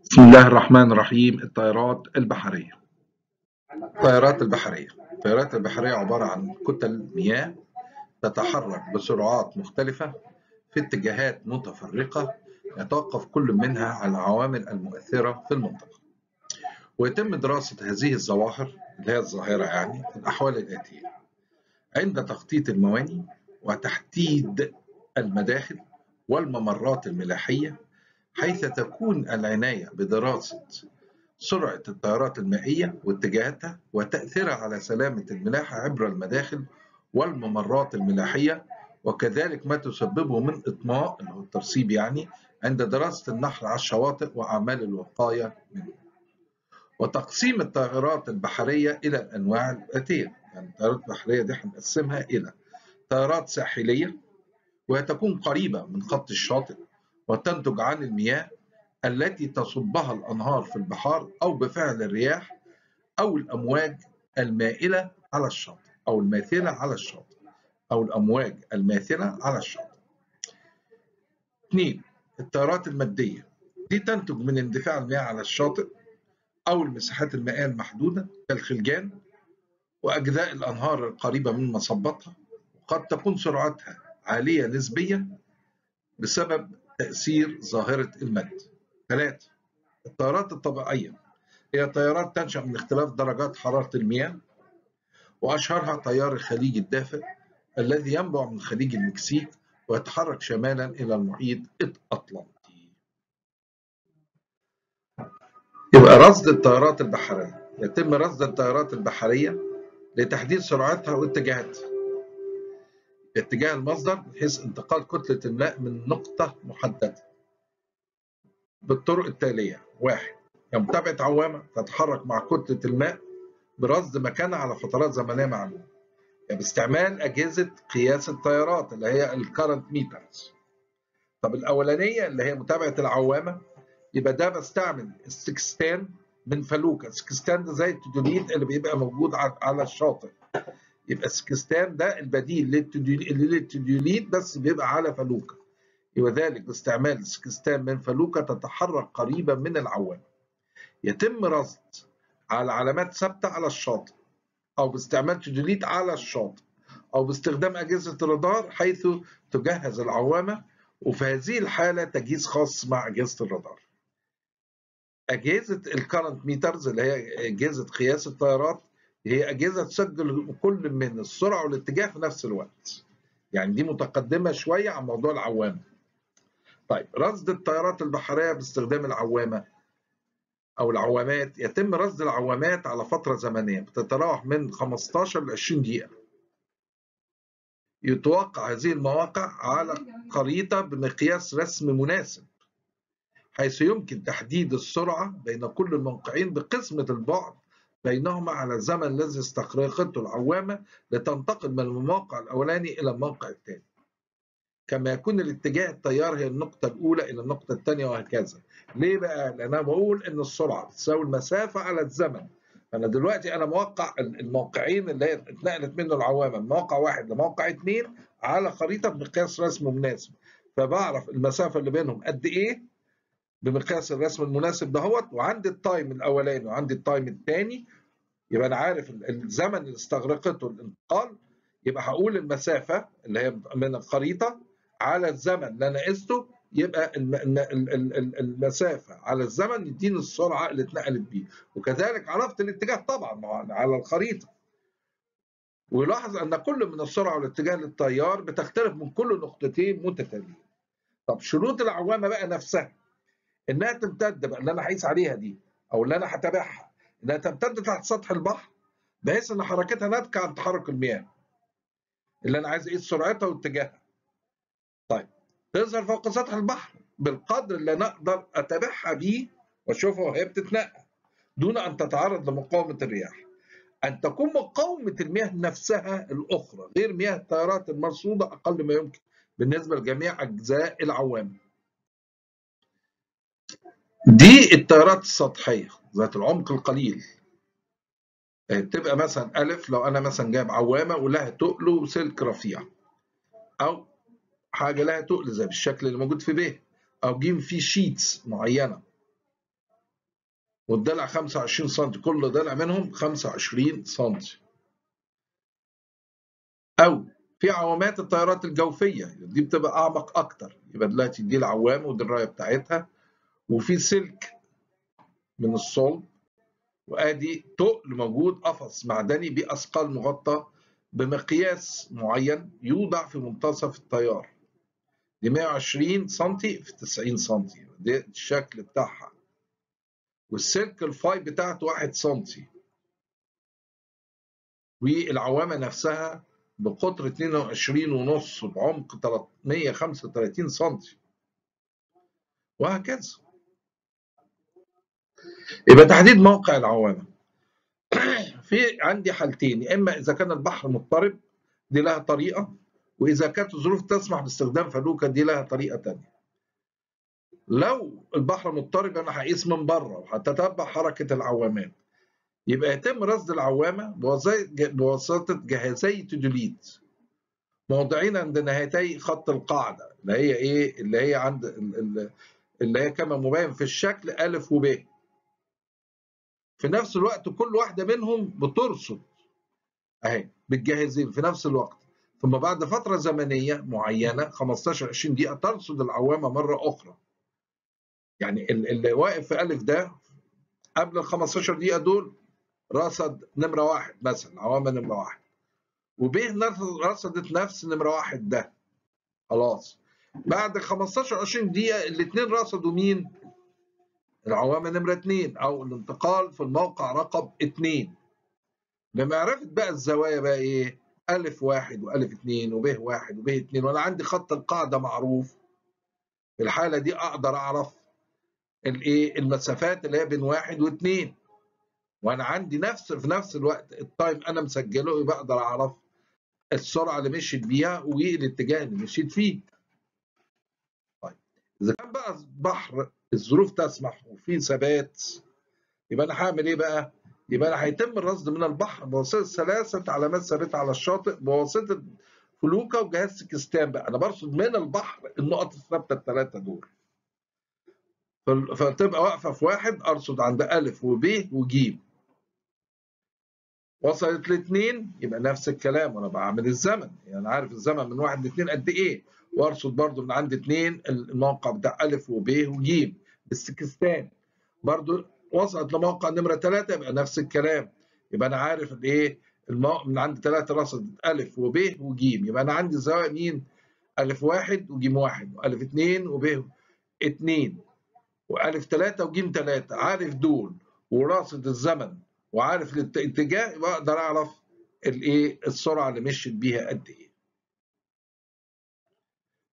بسم الله الرحمن الرحيم الطائرات البحرية الطائرات البحرية الطائرات البحرية عبارة عن كتل مياه تتحرك بسرعات مختلفة في اتجاهات متفرقة يتوقف كل منها على العوامل المؤثرة في المنطقة ويتم دراسة هذه الظواهر اللي هي الظاهرة يعني في الأحوال الآتية عند تخطيط المواني وتحديد المداخل والممرات الملاحية حيث تكون العناية بدراسة سرعة التيارات المائية واتجاهاتها وتأثيرها على سلامة الملاحة عبر المداخل والممرات الملاحية وكذلك ما تسببه من إطماء اللي هو الترسيب يعني عند دراسة النحر على الشواطئ وأعمال الوقاية منه. وتقسيم الطائرات البحرية إلى الأنواع الآتية، يعني الطائرات البحرية دي هنقسمها إلى طائرات ساحلية وهي تكون قريبة من خط الشاطئ وتنتج عن المياه التي تصبها الأنهار في البحار أو بفعل الرياح أو الأمواج المائلة على الشاطئ أو الماثلة على الشاطئ أو الأمواج الماثلة على الشاطئ. اثنين التيارات المادية دي تنتج من اندفاع المياه على الشاطئ أو المساحات المائية المحدودة كالخلجان وأجزاء الأنهار القريبة من مصباتها وقد تكون سرعتها عالية نسبيا بسبب تأثير ظاهرة المد. ثلاثة التيارات الطبيعية هي تيارات تنشأ من اختلاف درجات حرارة المياه وأشهرها تيار الخليج الدافئ الذي ينبع من خليج المكسيك ويتحرك شمالا إلى المحيط الأطلنطي. يبقى رصد التيارات البحرية يتم رصد التيارات البحرية لتحديد سرعتها واتجاهاتها. اتجاه المصدر بحيث انتقال كتلة الماء من نقطة محددة بالطرق التالية واحد متابعة عوامة تتحرك مع كتلة الماء برصد مكانها على فترات زمنية معلومة يعني باستعمال أجهزة قياس التيارات اللي هي الكارنت ميترز طب الأولانية اللي هي متابعة العوامة يبقى ده بستعمل السكستان من فلوكة السكستان ده زي التدوليت اللي بيبقى موجود على الشاطئ يبقى السكستان ده البديل للتدوليت بس بيبقى على فلوكة يبقى ذلك باستعمال السكستان من فلوكة تتحرك قريبا من العوامة يتم رصد على علامات ثابتة على الشاطئ أو باستعمال تدوليت على الشاطئ أو باستخدام أجهزة الرادار حيث تجهز العوامة وفي هذه الحالة تجهيز خاص مع أجهزة الرادار أجهزة الكارنت ميترز اللي هي أجهزة قياس التيارات هي أجهزة تسجل كل من السرعة والاتجاه في نفس الوقت. يعني دي متقدمة شوية عن موضوع العوامة. طيب رصد التيارات البحرية باستخدام العوامة أو العوامات يتم رصد العوامات على فترة زمنية بتتراوح من 15 ل 20 دقيقة. يتوقع هذه المواقع على خريطة بمقياس رسم مناسب حيث يمكن تحديد السرعة بين كل الموقعين بقسمة البعد بينهما على الزمن الذي استغرقته العوامة لتنتقل من الموقع الأولاني إلى الموقع الثاني. كما يكون الاتجاه التيار هي النقطة الأولى إلى النقطة الثانية وهكذا. ليه بقى؟ لأن أنا بقول إن السرعة بتساوي المسافة على الزمن. أنا دلوقتي أنا موقع الموقعين اللي هي اتنقلت منه العوامة من موقع واحد لموقع اثنين على خريطة بمقياس رسم مناسب. فبعرف المسافة اللي بينهم قد إيه بمقياس الرسم المناسب دهوت وعندي التايم الاولاني وعندي التايم الثاني يبقى انا عارف الزمن اللي استغرقته الانتقال يبقى هقول المسافه اللي هي من الخريطه على الزمن اللي انا قسته يبقى المسافه على الزمن يديني السرعه اللي اتنقلت بيه وكذلك عرفت الاتجاه طبعا على الخريطه ويلاحظ ان كل من السرعه والاتجاه للتيار بتختلف من كل نقطتين متتاليين طب شروط العوامه بقى نفسها انها تمتد بقى اللي انا هقيس عليها دي او اللي انا هتابعها انها تمتد تحت سطح البحر بحيث ان حركتها ناتجه عن تحرك المياه اللي انا عايز اقيس سرعتها واتجاهها طيب تظهر فوق سطح البحر بالقدر اللي انا اقدر اتابعها بيه واشوفها وهي بتتنقل دون ان تتعرض لمقاومه الرياح ان تكون مقاومه المياه نفسها الاخرى غير مياه التيارات المرصوده اقل ما يمكن بالنسبه لجميع اجزاء العوامل دي التيارات السطحية ذات العمق القليل تبقى مثلا ألف لو أنا مثلا جايب عوامة ولها تقل وسلك رفيع أو حاجة لها تقل زي بالشكل اللي موجود في ب أو جيم فيه شيتس معينة والضلع 25 سم كل ضلع منهم 25 سم او في عوامات الطيارات الجوفيه دي بتبقى اعمق اكتر يبقى دلوقتي دي العوامه ودي الرايه بتاعتها وفي سلك من الصلب وادي تقل موجود قفص معدني باثقال مغطى بمقياس معين يوضع في منتصف التيار دي 120 سم في 90 سم ده الشكل بتاعها والسلك الفاي بتاعته 1 سم والعوامه نفسها بقطر 22 ونص بعمق 335 سم وهكذا يبقى تحديد موقع العوامه في عندي حالتين يا اما اذا كان البحر مضطرب دي لها طريقه واذا كانت الظروف تسمح باستخدام فلوكه دي لها طريقه ثانيه لو البحر مضطرب انا هقيس من بره وهتتبع حركه العوامات يبقى يتم رصد العوامه بواسطه جهازي تدوليت موضعين عند نهايتي خط القاعده اللي هي ايه اللي هي عند اللي هي كما مبين في الشكل الف وب في نفس الوقت كل واحده منهم بترصد اهي بالجاهزين في نفس الوقت ثم بعد فتره زمنيه معينه 15 20 دقيقه ترصد العوامه مره اخرى يعني اللي واقف في الف ده قبل ال 15 دقيقه دول رصد نمره واحد مثلا عوامه نمره واحد وب رصدت نفس نمره واحد ده خلاص بعد 15 20 دقيقه الاثنين رصدوا مين؟ العوامة نمرة اتنين أو الانتقال في الموقع رقم اتنين بمعرفة بقى الزوايا بقى إيه؟ ألف واحد وألف اتنين وب واحد وب اتنين وأنا عندي خط القاعدة معروف في الحالة دي أقدر أعرف الإيه؟ المسافات اللي هي بين واحد واتنين وأنا عندي نفس في نفس الوقت التايم أنا مسجله يبقى أقدر أعرف السرعة اللي مشيت بيها والاتجاه اللي مشيت فيه. طيب إذا كان بقى بحر الظروف تسمح وفي ثبات يبقى انا هعمل ايه بقى؟ يبقى انا هيتم الرصد من البحر بواسطه ثلاثه علامات ثابته على الشاطئ بواسطه فلوكه وجهاز سكستان بقى انا برصد من البحر النقط الثابته الثلاثه دول. فتبقى واقفه في واحد ارصد عند الف وب وج. وصلت لاثنين يبقى نفس الكلام وانا بعمل الزمن يعني انا عارف الزمن من واحد لاثنين قد ايه وارصد برضو من عند اثنين الموقع بتاع الف وب وج بالسكستان برضو وصلت لموقع نمره ثلاثه يبقى نفس الكلام يبقى انا عارف الايه المو... من عند ثلاثه رصد الف وب وج يبقى انا عندي زوايا مين؟ الف واحد وج واحد والف اثنين وب اثنين والف ثلاثه وج ثلاثه عارف دول وراصد الزمن وعارف الاتجاه يبقى اقدر اعرف الايه السرعه اللي مشيت بيها قد ايه